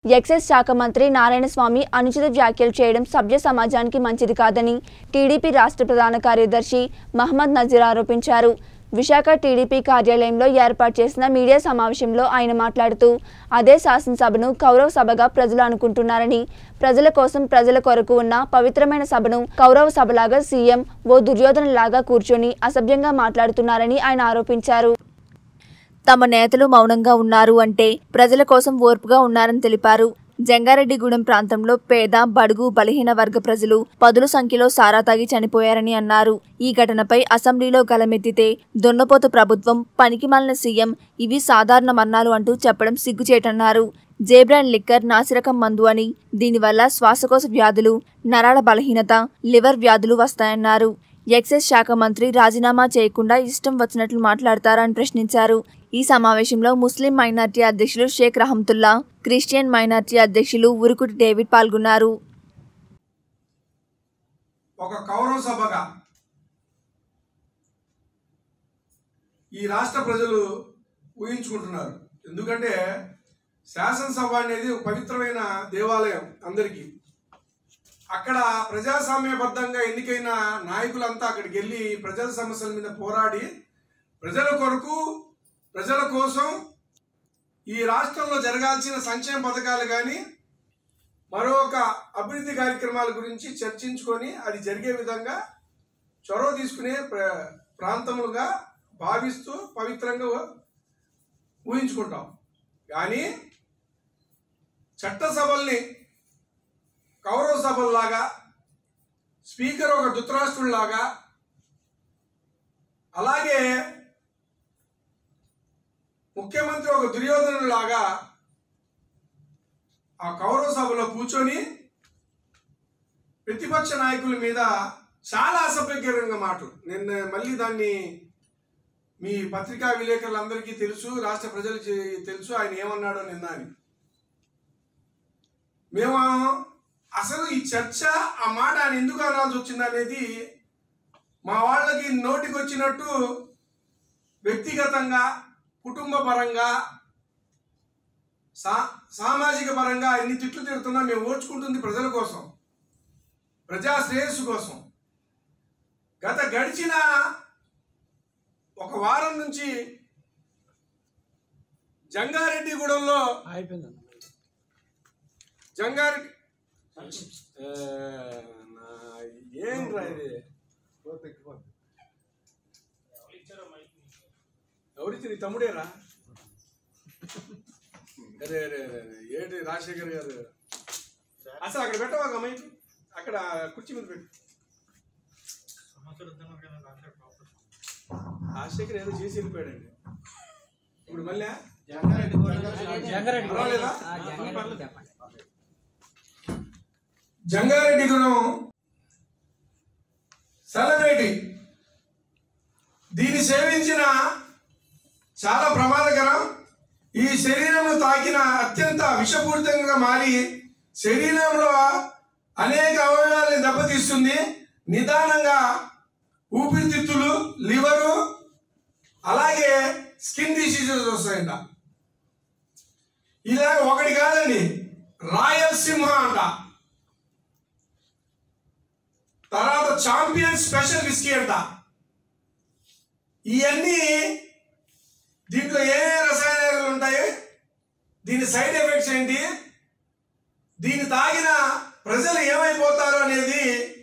Excise శాఖ మంత్రి నారాయణస్వామి అనుచిత వ్యాఖ్యలు చేయడం సభ్య సమాజానికి మంచిది కాదని టీడీపీ రాష్ట్ర ప్రధాన కార్యదర్శి మహమ్మద్ నజీర్ ఆరోపించారు విశాఖ టీడీపీ కార్యాలయంలో ఏర్పాటు చేసిన మీడియా సమావేశంలో ఆయన మాట్లాడుతూ అదే శాసనసభను కౌరవ సభగా ప్రజలు అనుకుంటున్నారని ప్రజల కోసం ప్రజల కొరకు ఉన్న పవిత్రమైన సభను కౌరవ సభలాగా సీఎం ఓ దుర్యోధనలాగా కూర్చొని అసభ్యంగా మాట్లాడుతున్నారని ఆయన ఆరోపించారు తమ నేతలు మౌనంగా ఉన్నారు అంటే ప్రజల కోసం ఓర్పుగా ఉన్నారని తెలిపారు జంగారెడ్డిగూడెం ప్రాంతంలో పేద బడుగు బలహీన వర్గ ప్రజలు పదుల సంఖ్యలో సారా తాగి చనిపోయారని అన్నారు ఈ ఘటనపై అసెంబ్లీలో గలమెత్తితే దున్నపోతు ప్రభుత్వం పనికిమాలిన సీఎం ఇవి సాధారణ మరణాలు అంటూ చెప్పడం సిగ్గుచేటన్నారు జేబ్రాన్ లిక్కర్ నాసిరకం మందు అని దీనివల్ల శ్వాసకోశ వ్యాధులు నరాల బలహీనత లివర్ వ్యాధులు వస్తాయన్నారు ఎక్సైజ్ శాఖ మంత్రి రాజీనామా చేయకుండా ఇష్టం వచ్చినట్లు మాట్లాడతారని ప్రశ్నించారు ఈ సమావేశంలో ముస్లిం మైనార్టీ అధ్యక్షులు షేక్ రహమతుల్లా క్రిస్టియన్ మైనార్టీ అధ్యక్షులు ఉరుకుటి డేవిడ్ పాల్గొన్నారు ఒక కౌరవ సభగా ఈ రాష్ట్ర ప్రజలు ఊహించుకుంటున్నారు ఎందుకంటే శాసనసభ అనేది ఒక పవిత్రమైన దేవాలయం అందరికీ అక్కడ ప్రజాస్వామ్యబద్ధంగా ఎన్నికైన నాయకులంతా అక్కడికి వెళ్ళి ప్రజల సమస్యల మీద పోరాడి ప్రజల కొరకు ప్రజల కోసం ఈ రాష్ట్రంలో జరగాల్సిన సంక్షేమ పథకాలు కానీ మరొక అభివృద్ధి కార్యక్రమాల గురించి చర్చించుకొని అది జరిగే విధంగా చొరవ తీసుకునే ప్ర ప్రాంతములుగా భావిస్తూ పవిత్రంగా ఊహించుకుంటాం కానీ చట్టసభల్ని కౌరవ సభల్లాగా స్పీకర్ ఒక ధృతరాష్ట్రుల్లాగా అలాగే ముఖ్యమంత్రి ఒక దుర్యోధనులాగా ఆ కౌరవ సభలో కూర్చొని ప్రతిపక్ష నాయకుల మీద చాలా అసభ్యకరంగా మాటలు నేను మళ్ళీ దాన్ని మీ పత్రికా విలేకరులందరికీ తెలుసు రాష్ట్ర ప్రజలకి తెలుసు ఆయన ఏమన్నాడో నిన్న అని మేము అసలు ఈ చర్చ ఆ మాట ఆయన ఎందుకు అనాల్సి వచ్చింది అనేది మా వాళ్ళకి నోటికి వచ్చినట్టు వ్యక్తిగతంగా కుటుంబ పరంగా సా సామాజిక పరంగా ఎన్ని తిట్లు తిడుతున్నా మేము ఓర్చుకుంటుంది ప్రజల కోసం ప్రజా శ్రేయస్సు కోసం గత గడిచిన ఒక వారం నుంచి జంగారెడ్డిగూడెంలో అయిపోయింది జంగారెడ్డి ఏ, నా ఏం రా ఇది ఎవరిచ్చి నీ తమ్ముడేరా అరే అరే అరే అరే. ఏంటి రాజశేఖర్ గారు అసలు అక్కడ పెట్టవా మైక్ అక్కడ కుర్చీ మీద పెట్టు రాజశేఖర్ ఏదో చేసి వెళ్ళిపోయాడండి ఇప్పుడు మళ్ళీ జంగారెడ్డి పర్వాలేదా? ఆ, జంగారెడ్డి చెప్పండి జంగారెడ్డి గుణం సెలబ్రిటీ దీన్ని సేవించిన చాలా ప్రమాదకరం ఈ శరీరంను తాకిన అత్యంత విషపూరితంగా మారి శరీరంలో అనేక అవయవాల్ని దెబ్బతీస్తుంది నిదానంగా ఊపిరితిత్తులు లివరు అలాగే స్కిన్ డిసీజెస్ వస్తాయంట ఇలా ఒకటి కాదండి రాయలసీమ అంట తర్వాత చాంపియన్ స్పెషల్ విస్కీ అంట ఇవన్నీ దీంట్లో ఏ ఏ రసాయనాలు ఉంటాయి దీని సైడ్ ఎఫెక్ట్స్ ఏంటి దీన్ని తాగిన ప్రజలు ఏమైపోతారు అనేది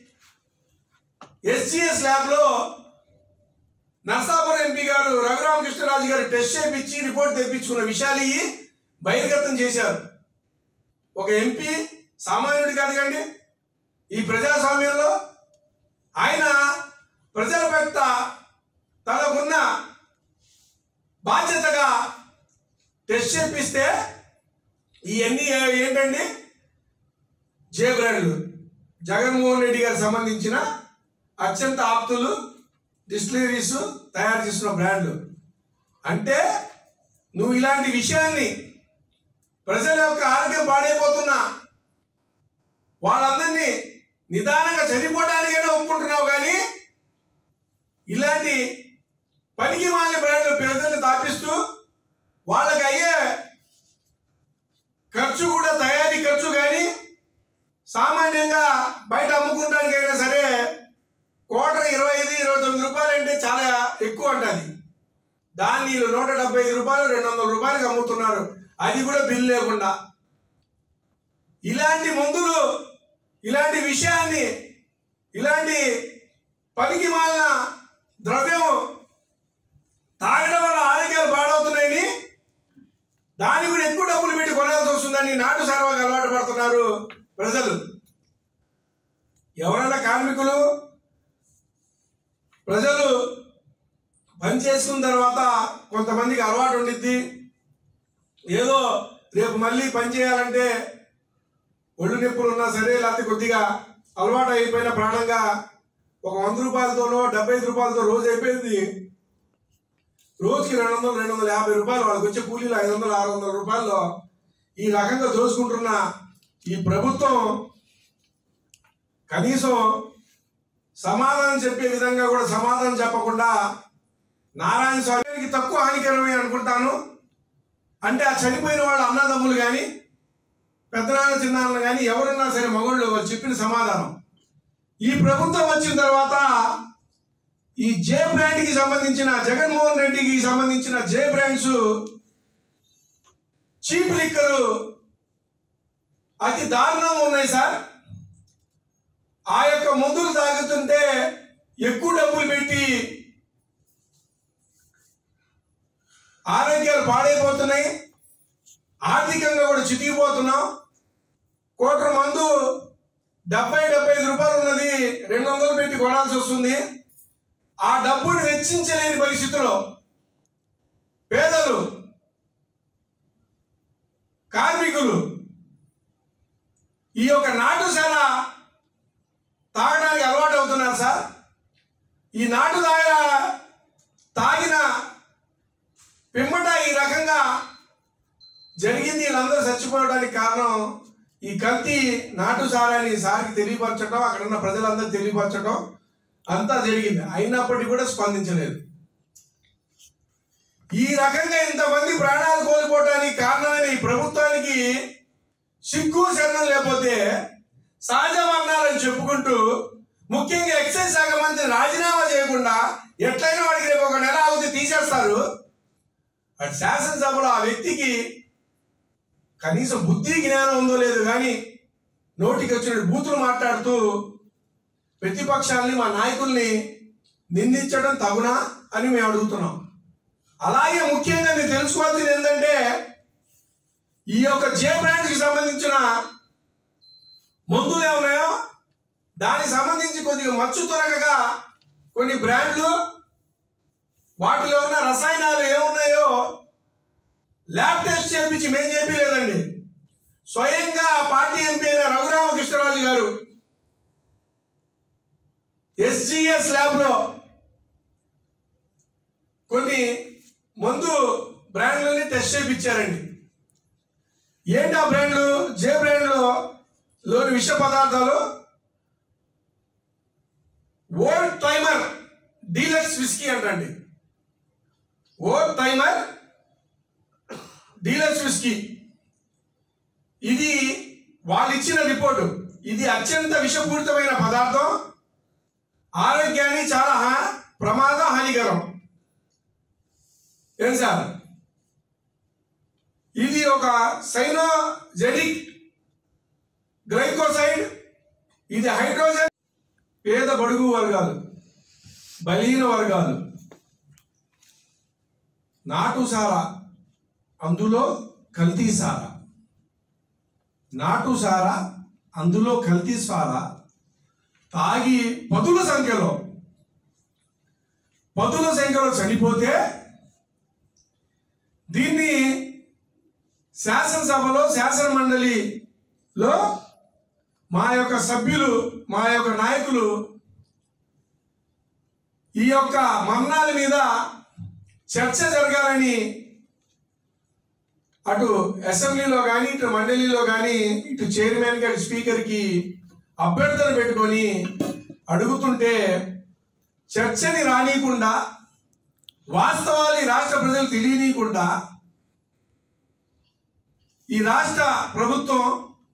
ఎస్జిఎస్ ల్యాబ్లో నర్సాపురం ఎంపీ గారు రఘురామకృష్ణరాజు గారు టెస్ట్ చేయించి రిపోర్ట్ తెప్పించుకున్న విషయాలు ఇవి బహిర్గతం చేశారు ఒక ఎంపీ సామాన్యుడు కాదు కండి ఈ ప్రజాస్వామ్యంలో ఆయన ప్రజల పట్ల తనకున్న బాధ్యతగా టెస్ట్ చేపిస్తే ఇవన్నీ ఏ- ఏంటండి జే బ్రాండ్లు జగన్మోహన్ రెడ్డి గారికి సంబంధించిన అత్యంత ఆప్తులు డిస్టిలరీస్ తయారు చేసిన బ్రాండ్లు అంటే నువ్వు ఇలాంటి విషయాన్ని ప్రజల యొక్క ఆరోగ్యం పాడైపోతున్నా వాళ్ళందరినీ నిదానంగా చనిపోవడానికైనా ఒప్పుకుంటున్నావు కానీ ఇలాంటి పనికి మాలిన బ్రాండ్లు ప్రజల్ని తాపిస్తూ వాళ్ళకి అయ్యే ఖర్చు కూడా తయారీ ఖర్చు కానీ సామాన్యంగా బయట అమ్ముకుంటానికైనా సరే కోటర్ ఇరవై ఐదు ఇరవై తొమ్మిది రూపాయలు అంటే చాలా ఎక్కువ అంటది దాన్ని వీళ్ళు నూట డెబ్బై ఐదు రూపాయలు రెండు వందల రూపాయలకి అమ్ముతున్నారు అది కూడా బిల్ లేకుండా ఇలాంటి మందులు ఇలాంటి విషయాన్ని ఇలాంటి పనికి మాలిన ద్రవ్యం తాగడం వల్ల ఆరోగ్యాలు పాడవుతున్నాయని దాన్ని కూడా ఎక్కువ డబ్బులు పెట్టి కొనాల్సి వస్తుందని నాటు సర్వాగా అలవాటు పడుతున్నారు ప్రజలు ఎవరైనా కార్మికులు ప్రజలు పని చేసుకున్న తర్వాత కొంతమందికి అలవాటు ఉండిద్ది ఏదో రేపు మళ్ళీ పని చేయాలంటే ఒళ్ళు నొప్పులు ఉన్నా సరే లేకపోతే కొద్దిగా అలవాటు అయిపోయిన ప్రాణంగా ఒక వంద రూపాయలతోనో డెబ్బై ఐదు రూపాయలతో రోజు అయిపోయింది రోజుకి రెండు వందలు రెండు వందల యాభై రూపాయలు వాళ్ళకి వచ్చే కూలీలు ఐదు వందలు ఆరు వందల రూపాయల్లో ఈ రకంగా దోచుకుంటున్న ఈ ప్రభుత్వం కనీసం సమాధానం చెప్పే విధంగా కూడా సమాధానం చెప్పకుండా నారాయణ స్వామికి తక్కువ హానికరమే అనుకుంటాను అంటే ఆ చనిపోయిన వాళ్ళ అన్నదమ్ములు కానీ పెద్దనాన్న చిన్నాన్న కానీ ఎవరున్నా సరే మగోళ్ళు వాళ్ళు చెప్పిన సమాధానం ఈ ప్రభుత్వం వచ్చిన తర్వాత ఈ జే బ్రాండ్కి సంబంధించిన జగన్మోహన్ రెడ్డికి సంబంధించిన జే బ్రాండ్స్ చీప్ లిక్కరు అతి దారుణంగా ఉన్నాయి సార్ ఆ యొక్క మందులు తాగుతుంటే ఎక్కువ డబ్బులు పెట్టి ఆరోగ్యాలు పాడైపోతున్నాయి ఆర్థికంగా కూడా చితికిపోతున్నాం కోట్ర మందు డెబ్బై డెబ్బై ఐదు రూపాయలు ఉన్నది రెండు వందలు పెట్టి కొనాల్సి వస్తుంది ఆ డబ్బుని వెచ్చించలేని పరిస్థితిలో పేదలు కార్మికులు ఈ యొక్క నాటుశాల తాగడానికి అలవాటు అవుతున్నారు సార్ ఈ నాటు తాగ తాగిన పిమ్మట ఈ రకంగా జరిగింది వీళ్ళందరూ చచ్చిపోవడానికి కారణం ఈ కల్తీ నాటు సారాన్ని సార్కి తెలియపరచడం అక్కడ ఉన్న ప్రజలందరూ తెలియపరచడం అంతా జరిగింది అయినప్పటికీ కూడా స్పందించలేదు ఈ రకంగా ఇంతమంది ప్రాణాలు కోల్పోవడానికి కారణమైన ఈ ప్రభుత్వానికి సిగ్గు శరణం లేకపోతే సహజ మరణాలని చెప్పుకుంటూ ముఖ్యంగా ఎక్సైజ్ శాఖ మంత్రి రాజీనామా చేయకుండా ఎట్లయినా వాడికి రేపు ఒక నెల అవుతే తీసేస్తారు అటు శాసనసభలో ఆ వ్యక్తికి కనీసం బుద్ధి జ్ఞానం ఉందో లేదు కానీ నోటికి వచ్చిన బూతులు మాట్లాడుతూ ప్రతిపక్షాలని మా నాయకుల్ని నిందించడం తగునా అని మేము అడుగుతున్నాం అలాగే ముఖ్యంగా మీరు తెలుసుకోవాల్సింది ఏంటంటే ఈ యొక్క జే బ్రాండ్కి సంబంధించిన మందులు ఏమున్నాయో దానికి సంబంధించి కొద్దిగా మచ్చు తొలగగా కొన్ని బ్రాండ్లు వాటిలో ఉన్న రసాయనాలు ఏమున్నాయో ల్యాబ్ టెస్ట్ చేయించి మేము చేయలేదండి స్వయంగా ఆ పార్టీ ఎంపీ అయిన రఘురామకృష్ణరాజు గారు ఎస్జిఎస్ ల్యాబ్లో కొన్ని మందు బ్రాండ్లని టెస్ట్ చేయించారండి ఏంటి ఆ బ్రాండ్లు జే బ్రాండ్లో లోని విష పదార్థాలు ఓల్డ్ టైమర్ డీలక్స్ విస్కీ అంటండి ఓల్డ్ టైమర్ డీలక్స్ విస్కీ ఇది వాళ్ళు ఇచ్చిన రిపోర్టు ఇది అత్యంత విషపూరితమైన పదార్థం ఆరోగ్యాన్ని చాలా హా- ప్రమాదం హానికరం ఏం సార్ ఇది ఒక సైనోజెనిక్ గ్లైకోసైడ్ ఇది హైడ్రోజన్ పేద బడుగు వర్గాలు బలహీన వర్గాలు నాటు సారా అందులో కల్తీ సారా నాటు సారా అందులో కల్తీ సారా తాగి పదుల సంఖ్యలో పదుల సంఖ్యలో చనిపోతే దీన్ని శాసనసభలో శాసన మండలిలో మా యొక్క సభ్యులు మా యొక్క నాయకులు ఈ యొక్క మరణాల మీద చర్చ జరగాలని అటు అసెంబ్లీలో కానీ ఇటు మండలిలో కానీ ఇటు చైర్మన్ గారి స్పీకర్కి అభ్యర్థన పెట్టుకొని అడుగుతుంటే చర్చని రానియకుండా వాస్తవాలు ఈ రాష్ట్ర ప్రజలు తెలియనీయకుండా ఈ రాష్ట్ర ప్రభుత్వం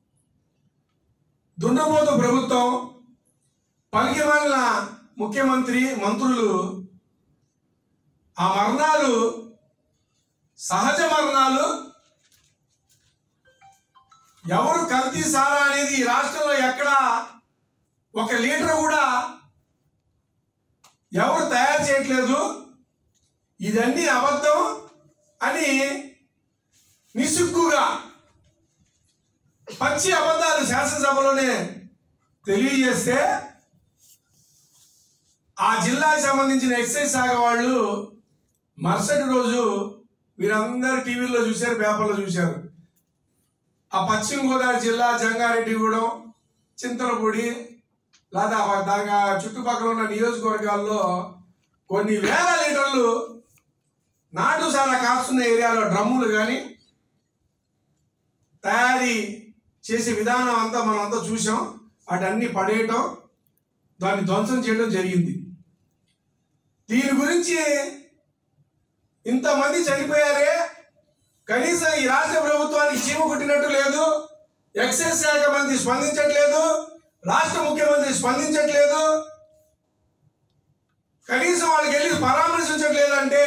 దున్నపోతు ప్రభుత్వం పలికిమాలిన ముఖ్యమంత్రి మంత్రులు ఆ మరణాలు సహజ మరణాలు ఎవరు కల్తీ సారా అనేది ఈ రాష్ట్రంలో ఎక్కడ ఒక లీటర్ కూడా ఎవరు తయారు చేయట్లేదు ఇదన్నీ అబద్ధం అని నిసుగ్గుగా పచ్చి అబద్ధాలు శాసనసభలోనే తెలియజేస్తే ఆ జిల్లాకి సంబంధించిన ఎక్సైజ్ శాఖ వాళ్ళు మరుసటి రోజు మీరందరూ టీవీలో చూశారు పేపర్లో చూశారు ఆ పశ్చిమ గోదావరి జిల్లా జంగారెడ్డిగూడెం చింతలపూడి లేదా ఆ దాని ఆ చుట్టుపక్కల ఉన్న నియోజకవర్గాల్లో కొన్ని వేల లీటర్లు నాటు సారా కాస్తున్న ఏరియాలో డ్రమ్ములు కానీ తయారీ చేసే విధానం అంతా మనం అంతా చూసాం వాటన్ని పడేయటం దాన్ని ధ్వంసం చేయడం జరిగింది దీని గురించి ఇంతమంది చనిపోయారే కనీసం ఈ రాష్ట్ర ప్రభుత్వానికి చీమ కుట్టినట్టు లేదు ఎక్సైజ్ శాఖ మంత్రి స్పందించట్లేదు రాష్ట్ర ముఖ్యమంత్రి స్పందించట్లేదు కనీసం వాళ్ళకి వెళ్ళి పరామర్శించట్లేదంటే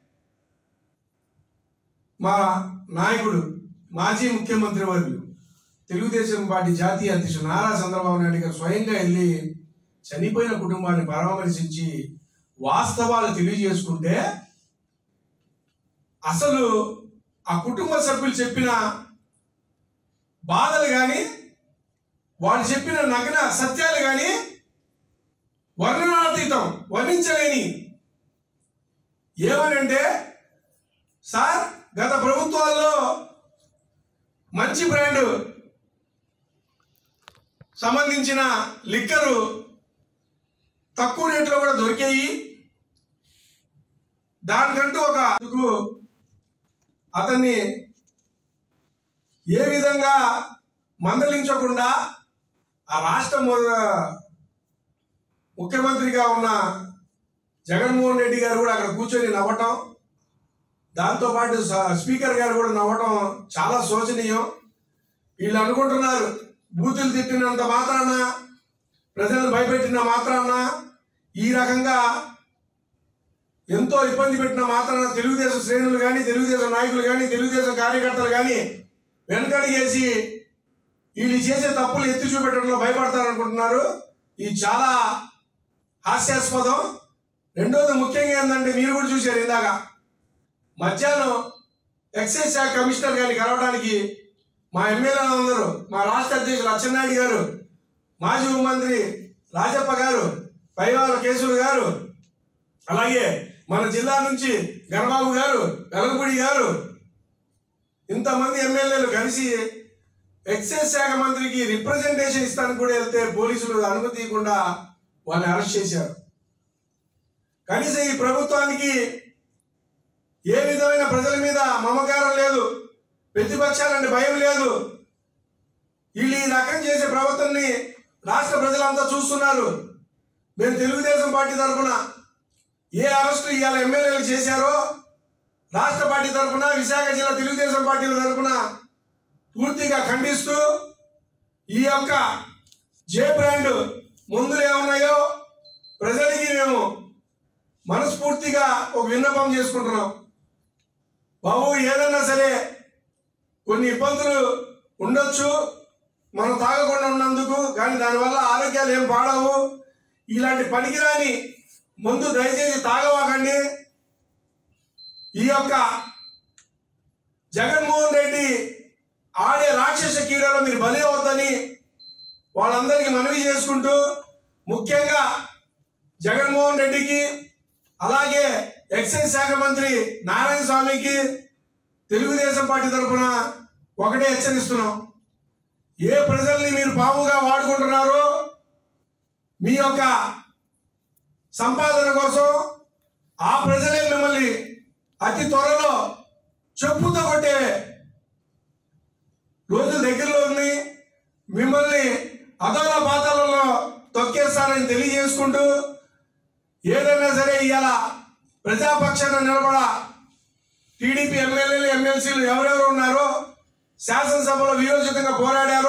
మా నాయకుడు మాజీ ముఖ్యమంత్రి వర్యులు తెలుగుదేశం పార్టీ జాతీయ అధ్యక్షుడు నారా చంద్రబాబు నాయుడు గారు స్వయంగా వెళ్ళి చనిపోయిన కుటుంబాన్ని పరామర్శించి వాస్తవాలు తెలియజేసుకుంటే అసలు ఆ కుటుంబ సభ్యులు చెప్పిన బాధలు కానీ వాళ్ళు చెప్పిన నగ్న సత్యాలు కానీ వర్ణనాతీతం వర్ణించలేని ఏమనంటే సార్ గత ప్రభుత్వాల్లో మంచి బ్రాండ్ సంబంధించిన లిక్కరు తక్కువ రేట్లో కూడా దొరికాయి దానికంటూ ఒక అందుకు అతన్ని ఏ విధంగా మందలించకుండా ఆ రాష్ట్ర ము- ముఖ్యమంత్రిగా ఉన్న జగన్మోహన్ రెడ్డి గారు కూడా అక్కడ కూర్చొని నవ్వటం దాంతోపాటు స- స్పీకర్ గారు కూడా నవ్వటం చాలా శోచనీయం వీళ్ళు అనుకుంటున్నారు బూతులు తిట్టినంత మాత్రాన ప్రజలను భయపెట్టిన మాత్రాన ఈ రకంగా ఎంతో ఇబ్బంది పెట్టిన మాత్రాన తెలుగుదేశం శ్రేణులు కానీ తెలుగుదేశం నాయకులు కానీ తెలుగుదేశం కార్యకర్తలు కానీ వెనకడిగేసి వీళ్ళు చేసే తప్పులు ఎత్తి చూపెట్టడంలో భయపడతారనుకుంటున్నారు ఇది చాలా హాస్యాస్పదం రెండోది ముఖ్యంగా ఏంటంటే మీరు కూడా చూశారు ఇందాక మధ్యాహ్నం ఎక్సైజ్ శాఖ కమిషనర్ గారిని కలవడానికి మా ఎమ్మెల్యేలు అందరూ మా రాష్ట్ర అధ్యక్షులు అచ్చెన్నాయుడు గారు మాజీ ముఖ్యమంత్రి రాజప్ప గారు పైవాల కేశవులు గారు అలాగే మన జిల్లా నుంచి గణబాబు గారు వెలగపూడి గారు ఇంతమంది ఎమ్మెల్యేలు కలిసి ఎక్సైజ్ శాఖ మంత్రికి రిప్రజెంటేషన్ ఇస్తానికి కూడా వెళ్తే పోలీసులు అనుమతి ఇవ్వకుండా వాళ్ళని అరెస్ట్ చేశారు కనీసం ఈ ప్రభుత్వానికి ఏ విధమైన ప్రజల మీద మమకారం లేదు ప్రతిపక్షాలంటే భయం లేదు వీళ్ళు ఈ రకం చేసే ప్రవర్తనని రాష్ట్ర ప్రజలంతా చూస్తున్నారు మేము తెలుగుదేశం పార్టీ తరఫున ఏ అరెస్టు ఇవాళ ఎమ్మెల్యేలు చేశారో రాష్ట్ర పార్టీ తరఫున విశాఖ జిల్లా తెలుగుదేశం పార్టీ తరఫున పూర్తిగా ఖండిస్తూ ఈ యొక్క జే బ్రాండ్ ముందులు ఏమున్నాయో ప్రజలకి మేము మనస్ఫూర్తిగా ఒక విన్నపం చేసుకుంటున్నాం బాబు ఏదన్నా సరే కొన్ని ఇబ్బందులు ఉండొచ్చు మనం తాగకుండా ఉన్నందుకు కానీ దానివల్ల ఆరోగ్యాలు ఏం పాడవు ఇలాంటి పనికిరాని ముందు దయచేసి తాగవాకండి ఈ యొక్క జగన్మోహన్ రెడ్డి ఆడే రాక్షస క్రీడలో మీరు బలి అవుద్దని వాళ్ళందరికీ మనవి చేసుకుంటూ ముఖ్యంగా జగన్మోహన్ రెడ్డికి అలాగే ఎక్సైజ్ శాఖ మంత్రి నారాయణ స్వామికి తెలుగుదేశం పార్టీ తరఫున ఒకటే హెచ్చరిస్తున్నాం ఏ ప్రజల్ని మీరు పావుగా వాడుకుంటున్నారో మీ యొక్క సంపాదన కోసం ఆ ప్రజలే మిమ్మల్ని అతి త్వరలో చెప్పుతో కొట్టే రోజులు దగ్గరలో ఉన్నాయి మిమ్మల్ని అదోల పాతాలలో తొక్కేస్తారని తెలియజేసుకుంటూ ఏదైనా సరే ఇవాళ ప్రజాపక్షాన నిలబడ టీడీపీ ఎమ్మెల్యేలు ఎమ్మెల్సీలు ఎవరెవరు ఉన్నారో శాసనసభలో వీరోచితంగా పోరాడారు